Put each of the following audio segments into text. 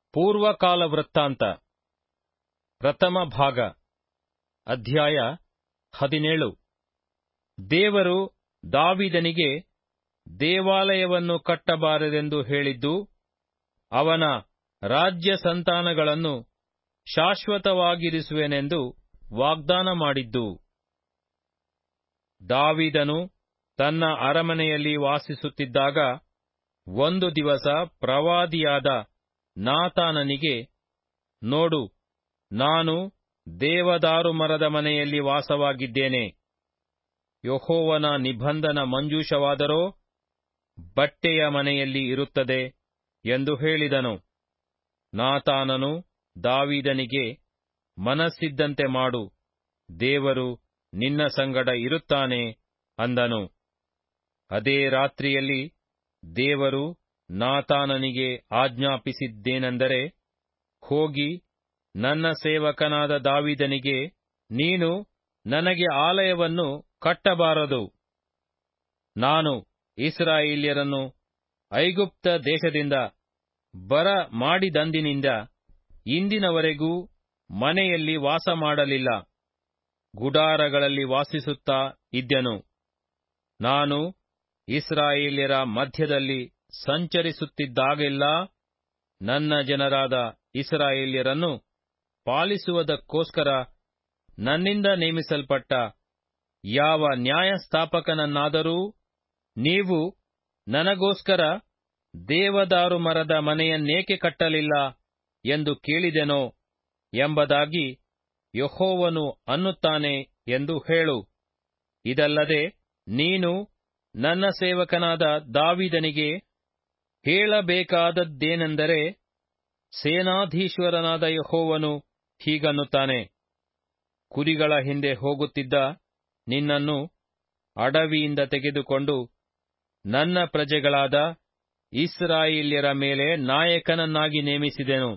ಪೂರ್ವಕಾಲ ವೃತ್ತಾಂತ ಪ್ರಥಮ ಭಾಗ ಅಧ್ಯಾಯ ಹದಿನೇಳು ದೇವರು ದಾವಿದನಿಗೆ ದೇವಾಲಯವನ್ನು ಕಟ್ಟಬಾರದೆಂದು ಹೇಳಿದ್ದು ಅವನ ರಾಜ್ಯ ಸಂತಾನಗಳನ್ನು ಶಾಶ್ವತವಾಗಿರಿಸುವೆನೆಂದು ವಾಗ್ದಾನ ಮಾಡಿದ್ದು ದಾವಿದನು ತನ್ನ ಅರಮನೆಯಲ್ಲಿ ವಾಸಿಸುತ್ತಿದ್ದಾಗ ಒಂದು ದಿವಸ ಪ್ರವಾದಿಯಾದ ನಾತಾನನಿಗೆ ನೋಡು ನಾನು ದೇವದಾರು ಮರದ ಮನೆಯಲ್ಲಿ ವಾಸವಾಗಿದ್ದೇನೆ ಯೆಹೋವನ ನಿಬಂಧನ ಮಂಜೂಷವಾದರೋ ಬಟ್ಟೆಯ ಮನೆಯಲ್ಲಿ ಇರುತ್ತದೆ ಎಂದು ಹೇಳಿದನು ನಾತಾನನು ದಾವಿದನಿಗೆ ಮನಸ್ಸಿದ್ದಂತೆ ಮಾಡು ದೇವರು ನಿನ್ನ ಸಂಗಡ ಇರುತ್ತಾನೆ ಅಂದನು ಅದೇ ರಾತ್ರಿಯಲ್ಲಿ ದೇವರು ನಾತಾನನಿಗೆ ಆಜ್ಞಾಪಿಸಿದ್ದೇನೆಂದರೆ ಹೋಗಿ ನನ್ನ ಸೇವಕನಾದ ದಾವಿದನಿಗೆ ನೀನು ನನಗೆ ಆಲಯವನ್ನು ಕಟ್ಟಬಾರದು ನಾನು ಇಸ್ರಾಯೇಲ್ಯರನ್ನು ಐಗುಪ್ತ ದೇಶದಿಂದ ಬರ ಮಾಡಿದಂದಿನಿಂದ ಇಂದಿನವರೆಗೂ ಮನೆಯಲ್ಲಿ ವಾಸ ಮಾಡಲಿಲ್ಲ ಗುಡಾರಗಳಲ್ಲಿ ವಾಸಿಸುತ್ತಾ ಇದ್ದೆನು ನಾನು ಇಸ್ರಾಯೇಲ್ಯರ ಮಧ್ಯದಲ್ಲಿ ಸಂಚರಿಸುತ್ತಿದ್ದಾಗೆಲ್ಲ ನನ್ನ ಜನರಾದ ಇಸ್ರಾಯೇಲ್ಯರನ್ನು ಪಾಲಿಸುವುದಕ್ಕೋಸ್ಕರ ನನ್ನಿಂದ ನೇಮಿಸಲ್ಪಟ್ಟ ಯಾವ ನ್ಯಾಯಸ್ಥಾಪಕನನ್ನಾದರೂ ನೀವು ನನಗೋಸ್ಕರ ದೇವದಾರು ಮರದ ಮನೆಯನ್ನೇಕೆ ಕಟ್ಟಲಿಲ್ಲ ಎಂದು ಕೇಳಿದೆನೋ ಎಂಬುದಾಗಿ ಯೆಹೋವನು ಅನ್ನುತ್ತಾನೆ ಎಂದು ಹೇಳು ಇದಲ್ಲದೆ ನೀನು ನನ್ನ ಸೇವಕನಾದ ದಾವಿದನಿಗೆ ಹೇಳಬೇಕಾದದ್ದೇನೆಂದರೆ ಸೇನಾಧೀಶ್ವರನಾದ ಯೆಹೋವನು ಹೀಗನ್ನುತ್ತಾನೆ ಕುರಿಗಳ ಹಿಂದೆ ಹೋಗುತ್ತಿದ್ದ ನಿನ್ನನ್ನು ಅಡವಿಯಿಂದ ತೆಗೆದುಕೊಂಡು ನನ್ನ ಪ್ರಜೆಗಳಾದ ಇಸ್ರಾಯೇಲ್ಯರ ಮೇಲೆ ನಾಯಕನನ್ನಾಗಿ ನೇಮಿಸಿದೆನು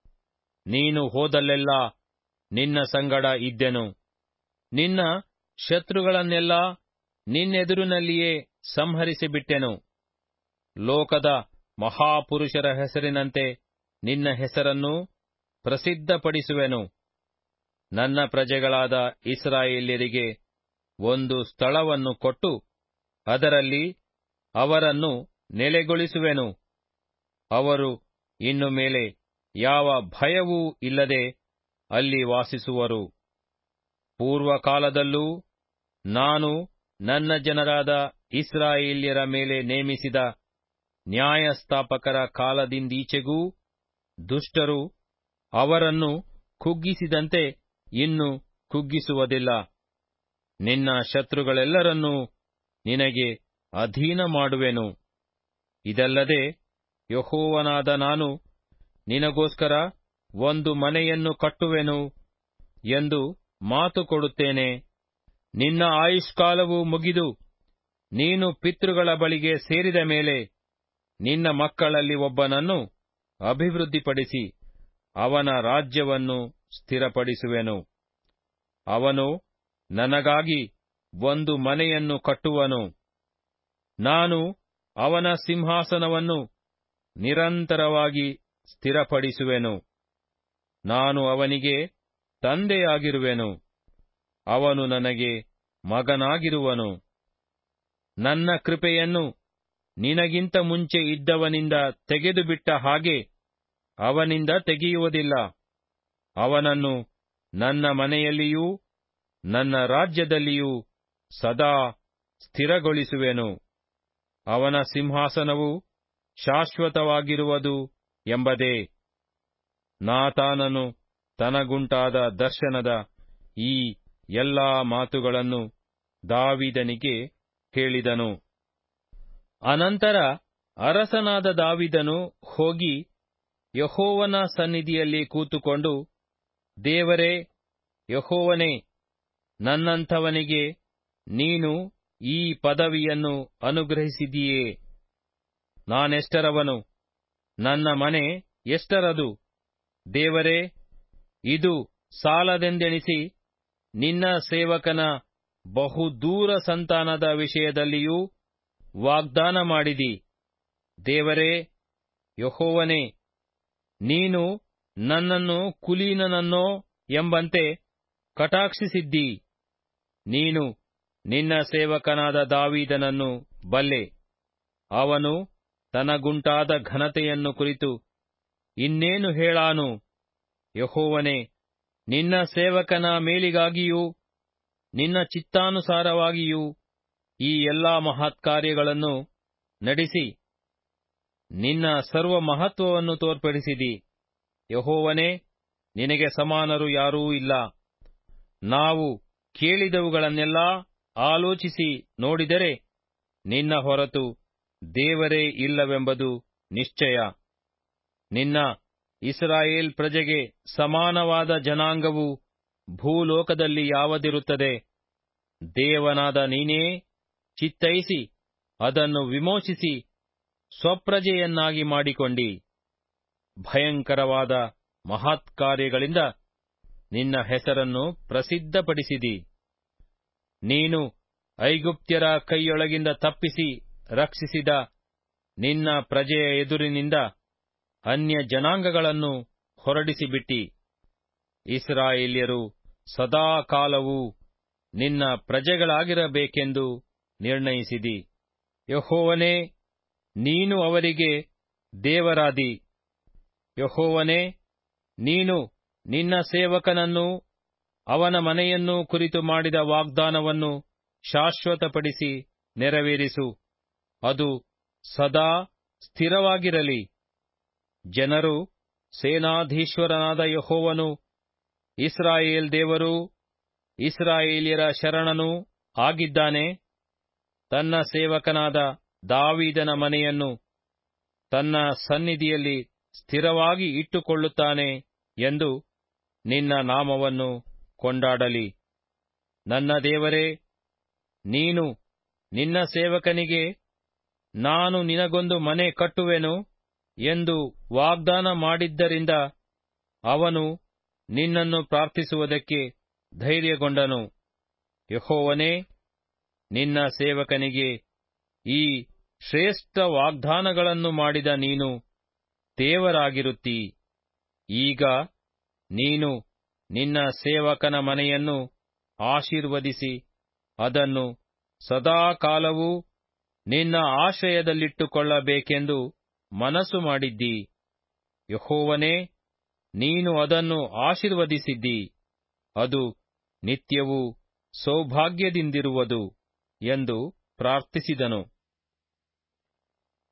ನೀನು ಹೋದಲ್ಲೆಲ್ಲ ನಿನ್ನ ಸಂಗಡ ಇದ್ದೆನು ನಿನ್ನ ಶತ್ರುಗಳನ್ನೆಲ್ಲ ನಿನ್ನೆದುರಿನಲ್ಲಿಯೇ ಸಂಹರಿಸಿಬಿಟ್ಟೆನು ಲೋಕದ ಮಹಾಪುರುಷರ ಹೆಸರಿನಂತೆ ನಿನ್ನ ಹೆಸರನ್ನು ಪ್ರಸಿದ್ಧಪಡಿಸುವೆನು ನನ್ನ ಪ್ರಜೆಗಳಾದ ಇಸ್ರಾಯೇಲ್ಯರಿಗೆ ಒಂದು ಸ್ಥಳವನ್ನು ಕೊಟ್ಟು ಅದರಲ್ಲಿ ಅವರನ್ನು ನೆಲೆಗೊಳಿಸುವೆನು ಅವರು ಇನ್ನು ಮೇಲೆ ಯಾವ ಭಯವೂ ಇಲ್ಲದೆ ಅಲ್ಲಿ ವಾಸಿಸುವರು ಪೂರ್ವಕಾಲದಲ್ಲೂ ನಾನು ನನ್ನ ಜನರಾದ ಇಸ್ರಾಯೇಲ್ಯರ ಮೇಲೆ ನೇಮಿಸಿದ ನ್ಯಾಯಸ್ಥಾಪಕರ ಕಾಲದಿಂದೀಚೆಗೂ ದುಷ್ಟರು ಅವರನ್ನು ಕುಗ್ಗಿಸಿದಂತೆ ಇನ್ನು ಕುಗ್ಗಿಸುವುದಿಲ್ಲ ನಿನ್ನ ಶತ್ರುಗಳೆಲ್ಲರನ್ನೂ ನಿನಗೆ ಅಧೀನ ಮಾಡುವೆನು ಇದಲ್ಲದೆ ಯಹೋವನಾದ ನಾನು ನಿನಗೋಸ್ಕರ ಒಂದು ಮನೆಯನ್ನು ಕಟ್ಟುವೆನು ಎಂದು ಮಾತು ಕೊಡುತ್ತೇನೆ ನಿನ್ನ ಆಯುಷ್ಕಾಲವು ಮುಗಿದು ನೀನು ಪಿತೃಗಳ ಬಳಿಗೆ ಸೇರಿದ ಮೇಲೆ ನಿನ್ನ ಮಕ್ಕಳಲ್ಲಿ ಒಬ್ಬನನ್ನು ಅಭಿವೃದ್ಧಿಪಡಿಸಿ ಅವನ ರಾಜ್ಯವನ್ನು ಸ್ಥಿರಪಡಿಸುವೆನು ಅವನು ನನಗಾಗಿ ಒಂದು ಮನೆಯನ್ನು ಕಟ್ಟುವನು ನಾನು ಅವನ ಸಿಂಹಾಸನವನ್ನು ನಿರಂತರವಾಗಿ ಸ್ಥಿರಪಡಿಸುವೆನು ನಾನು ಅವನಿಗೆ ತಂದೆಯಾಗಿರುವೆನು ಅವನು ನನಗೆ ಮಗನಾಗಿರುವನು ನನ್ನ ಕೃಪೆಯನ್ನು ನಿನಗಿಂತ ಮುಂಚೆ ಇದ್ದವನಿಂದ ತೆಗೆದುಬಿಟ್ಟ ಹಾಗೆ ಅವನಿಂದ ತೆಗೆಯುವುದಿಲ್ಲ ಅವನನ್ನು ನನ್ನ ಮನೆಯಲ್ಲಿಯೂ ನನ್ನ ರಾಜ್ಯದಲ್ಲಿಯೂ ಸದಾ ಸ್ಥಿರಗೊಳಿಸುವೆನು ಅವನ ಸಿಂಹಾಸನವು ಶಾಶ್ವತವಾಗಿರುವುದು ಎಂಬುದೇ ನಾತಾನನು ತನಗುಂಟಾದ ದರ್ಶನದ ಈ ಎಲ್ಲಾ ಮಾತುಗಳನ್ನು ದಾವಿದನಿಗೆ ಹೇಳಿದನು ಅನಂತರ ಅರಸನಾದ ದಾವಿದನು ಹೋಗಿ ಯಹೋವನ ಸನ್ನಿಧಿಯಲ್ಲಿ ಕೂತುಕೊಂಡು ದೇವರೇ ಯಹೋವನೇ ನನ್ನಂಥವನಿಗೆ ನೀನು ಈ ಪದವಿಯನ್ನು ಅನುಗ್ರಹಿಸಿದೀಯೇ ನಾನೆಷ್ಟರವನು ನನ್ನ ಮನೆ ಎಷ್ಟರದು ದೇವರೇ ಇದು ಸಾಲದೆಂದೆಣಿಸಿ ನಿನ್ನ ಸೇವಕನ ಬಹುದೂರ ಸಂತಾನದ ವಿಷಯದಲ್ಲಿಯೂ ವಾಗ್ದಾನ ಮಾಡಿದಿ ದೇವರೇ ಯಹೋವನೇ ನೀನು ನನ್ನನ್ನು ಕುಲೀನನನ್ನೋ ಎಂಬಂತೆ ಕಟಾಕ್ಷಿಸಿದ್ದೀ ನೀನು ನಿನ್ನ ಸೇವಕನಾದ ದಾವೀದನನ್ನು ಬಲ್ಲೆ ಅವನು ತನಗುಂಟಾದ ಘನತೆಯನ್ನು ಕುರಿತು ಇನ್ನೇನು ಹೇಳಾನು ಯಹೋವನೇ ನಿನ್ನ ಸೇವಕನ ಮೇಲಿಗಾಗಿಯೂ ನಿನ್ನ ಚಿತ್ತಾನುಸಾರವಾಗಿಯೂ ಈ ಎಲ್ಲಾ ಮಹತ್ಕಾರ್ಯಗಳನ್ನು ನಡೆಸಿ ನಿನ್ನ ಸರ್ವ ಮಹತ್ವವನ್ನು ತೋರ್ಪಡಿಸಿದಿ ಯಹೋವನೇ ನಿನಗೆ ಸಮಾನರು ಯಾರೂ ಇಲ್ಲ ನಾವು ಕೇಳಿದವುಗಳನ್ನೆಲ್ಲಾ ಆಲೋಚಿಸಿ ನೋಡಿದರೆ ನಿನ್ನ ಹೊರತು ದೇವರೇ ಇಲ್ಲವೆಂಬುದು ನಿಶ್ಚಯ ನಿನ್ನ ಇಸ್ರಾಯೇಲ್ ಪ್ರಜೆಗೆ ಸಮಾನವಾದ ಜನಾಂಗವು ಭೂಲೋಕದಲ್ಲಿ ಯಾವದಿರುತ್ತದೆ ದೇವನಾದ ನೀನೇ ಚಿತ್ತೈಸಿ ಅದನ್ನು ವಿಮೋಚಿಸಿ ಸ್ವಪ್ರಜೆಯನ್ನಾಗಿ ಮಾಡಿಕೊಂಡಿ ಭಯಂಕರವಾದ ಮಹತ್ಕಾರ್ಯಗಳಿಂದ ನಿನ್ನ ಹೆಸರನ್ನು ಪ್ರಸಿದ್ಧಪಡಿಸಿದಿ ನೀನು ಐಗುಪ್ತ್ಯರ ಕೈಯೊಳಗಿಂದ ತಪ್ಪಿಸಿ ರಕ್ಷಿಸಿದ ನಿನ್ನ ಪ್ರಜೆಯ ಎದುರಿನಿಂದ ಅನ್ಯ ಜನಾಂಗಗಳನ್ನು ಹೊರಡಿಸಿಬಿಟ್ಟಿ ಇಸ್ರಾಯೇಲ್ಯರು ಸದಾ ಕಾಲವೂ ನಿನ್ನ ಪ್ರಜೆಗಳಾಗಿರಬೇಕೆಂದು ನಿರ್ಣಯಿಸಿದಿ ಯಹೋವನೇ ನೀನು ಅವರಿಗೆ ದೇವರಾದಿ ಯಹೋವನೇ ನೀನು ನಿನ್ನ ಸೇವಕನನ್ನು ಅವನ ಮನೆಯನ್ನು ಕುರಿತು ಮಾಡಿದ ವಾಗ್ದಾನವನ್ನು ಶಾಶ್ವತಪಡಿಸಿ ನೆರವೇರಿಸು ಅದು ಸದಾ ಸ್ಥಿರವಾಗಿರಲಿ ಜನರು ಸೇನಾಧೀಶ್ವರನಾದ ಯಹೋವನು ಇಸ್ರಾಯೇಲ್ ದೇವರೂ ಇಸ್ರಾಯೇಲ್ಯರ ಶರಣನೂ ಆಗಿದ್ದಾನೆ ತನ್ನ ಸೇವಕನಾದ ದಾವೀದನ ಮನೆಯನ್ನು ತನ್ನ ಸನ್ನಿಧಿಯಲ್ಲಿ ಸ್ಥಿರವಾಗಿ ಇಟ್ಟುಕೊಳ್ಳುತ್ತಾನೆ ಎಂದು ನಿನ್ನ ನಾಮವನ್ನು ಕೊಂಡಾಡಲಿ ನನ್ನ ದೇವರೇ ನೀನು ನಿನ್ನ ಸೇವಕನಿಗೆ ನಾನು ನಿನಗೊಂದು ಮನೆ ಕಟ್ಟುವೆನು ಎಂದು ವಾಗ್ದಾನ ಮಾಡಿದ್ದರಿಂದ ಅವನು ನಿನ್ನನ್ನು ಪ್ರಾರ್ಥಿಸುವುದಕ್ಕೆ ಧೈರ್ಯಗೊಂಡನು ಯಹೋವನೇ ನಿನ್ನ ಸೇವಕನಿಗೆ ಈ ಶ್ರೇಷ್ಠ ವಾಗ್ದಾನಗಳನ್ನು ಮಾಡಿದ ನೀನು ದೇವರಾಗಿರುತ್ತೀ ಈಗ ನೀನು ನಿನ್ನ ಸೇವಕನ ಮನೆಯನ್ನು ಆಶೀರ್ವದಿಸಿ ಅದನ್ನು ಸದಾಕಾಲವೂ ನಿನ್ನ ಆಶ್ರಯದಲ್ಲಿಟ್ಟುಕೊಳ್ಳಬೇಕೆಂದು ಮನಸ್ಸು ಮಾಡಿದ್ದಿ ಯಹೋವನೇ ನೀನು ಅದನ್ನು ಆಶೀರ್ವದಿಸಿದ್ದಿ ಅದು ನಿತ್ಯವೂ ಸೌಭಾಗ್ಯದಿಂದಿರುವುದು ಎಂದು ಪ್ರಾರ್ಥಿಸಿದನು